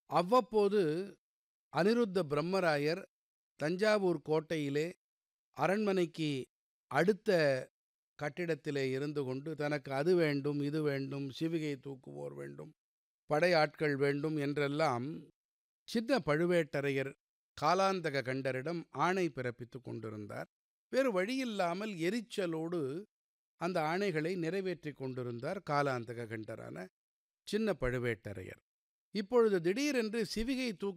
அவ்வப்போது அனிருத்த பிரம்மராயர் தஞ்சாவூர் கோட்டையிலே அரண்மனைக்கு அடுத்த கட்டிடத்திலே இருந்து கொண்டு தனக்கு அது வேண்டும் இது வேண்டும் சிவிகை தூக்குவோர் வேண்டும் படையாட்கள் வேண்டும் என்றெல்லாம் சின்ன பழுவேட்டரையர் காலாந்தக கண்டரிடம் ஆணை பிறப்பித்துக் கொண்டிருந்தார் வேறு வழியில்லாமல் எரிச்சலோடு அந்த ஆணைகளை நிறைவேற்றிக் கொண்டிருந்தார் காலாந்தக கண்டரான சின்ன பழுவேட்டரையர் இப்பொழுது திடீரென்று சிவிகை தூக்கி